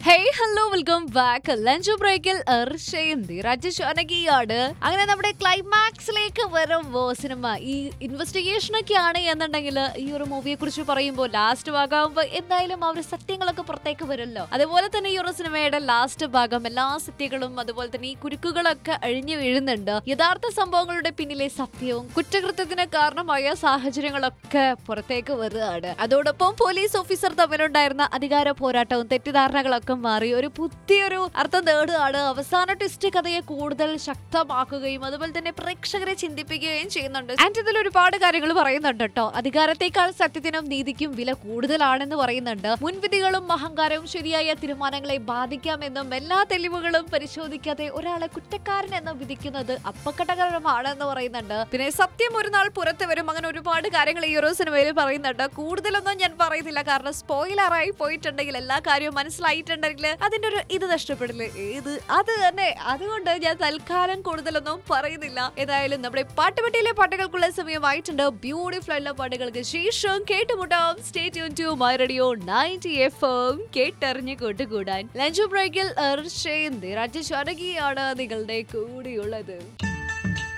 hey hello welcome back lunch ബ്രേക്കിൽ എർഷയും രാജശാനകിയാണ് അങ്ങനെ നമ്മുടെ ക്ലൈമാക്സിലേക്ക് വരുമ്പോൾ സിനിമ ഈ ഇൻവെസ്റ്റിഗേഷൻ ഒക്കെയാണ് എന്നുണ്ടെങ്കിൽ ഈ ഒരു മൂവിയെ കുറിച്ച് പറയുമ്പോൾ ലാസ്റ്റ് ഭാഗമാകുമ്പോൾ എന്തായാലും ആ ഒരു സത്യങ്ങളൊക്കെ പുറത്തേക്ക് വരുമല്ലോ അതുപോലെ തന്നെ ഈ ഒരു സിനിമയുടെ ലാസ്റ്റ് ഭാഗം എല്ലാ സത്യങ്ങളും അതുപോലെ തന്നെ ഈ കുരുക്കുകളൊക്കെ അഴിഞ്ഞു വീഴുന്നുണ്ട് യഥാർത്ഥ സംഭവങ്ങളുടെ പിന്നിലെ സത്യവും കുറ്റകൃത്യത്തിന് കാരണമായ സാഹചര്യങ്ങളൊക്കെ പുറത്തേക്ക് വരികയാണ് അതോടൊപ്പം പോലീസ് ഓഫീസർ തമ്മിലുണ്ടായിരുന്ന അധികാര പോരാട്ടവും തെറ്റിദ്ധാരണകളൊക്കെ മാറി ഒരു പുതിയൊരു അർത്ഥം നേടുകയാണ് അവസാന ട്വിസ്റ്റ് കഥയെ കൂടുതൽ ശക്തമാക്കുകയും അതുപോലെ തന്നെ പ്രേക്ഷകരെ ചിന്തിപ്പിക്കുകയും ചെയ്യുന്നുണ്ട് ആൻഡ് ഇതിൽ ഒരുപാട് കാര്യങ്ങൾ പറയുന്നുണ്ട് കേട്ടോ അധികാരത്തെക്കാൾ സത്യത്തിനും നീതിക്കും വില കൂടുതലാണെന്ന് പറയുന്നുണ്ട് മുൻവിധികളും അഹങ്കാരവും ശരിയായ തീരുമാനങ്ങളെ ബാധിക്കാമെന്നും എല്ലാ തെളിവുകളും പരിശോധിക്കാതെ ഒരാളെ കുറ്റക്കാരൻ എന്ന് വിധിക്കുന്നത് അപകടകരമാണെന്ന് പറയുന്നുണ്ട് പിന്നെ സത്യം ഒരു നാൾ പുറത്തു വരും അങ്ങനെ ഒരുപാട് കാര്യങ്ങൾ ഈ ഒരു സിനിമയിൽ പറയുന്നുണ്ട് കൂടുതലൊന്നും ഞാൻ പറയുന്നില്ല കാരണം സ്പോയിലറായി പോയിട്ടുണ്ടെങ്കിൽ എല്ലാ കാര്യവും മനസ്സിലായിട്ടുണ്ടെങ്കിൽ അതിന്റെ ഒരു ഇത് നഷ്ടപ്പെടില്ലേ ഏത് അത് തന്നെ അതുകൊണ്ട് ഞാൻ തൽക്കാലം കൂടുതലൊന്നും പറയുന്നില്ല ഏതായാലും നമ്മുടെ പാട്ടുപെട്ടിയിലെ പാട്ടുകൾക്കുള്ള സമയമായിട്ടുണ്ട് ബ്യൂട്ടിഫുൾ ആയിട്ടുള്ള പാട്ടുകൾക്ക് ശേഷം കേട്ടുമുട്ടാം stay tuned to My Radio ninety F M കേട്ടറിഞ്ഞ് കൂട്ടുകൂടാൻ ലഞ്ച് ബ്രേക്കിൽ രാജശാനകിയാണ് നിങ്ങളുടെ കൂടെയുള്ളത്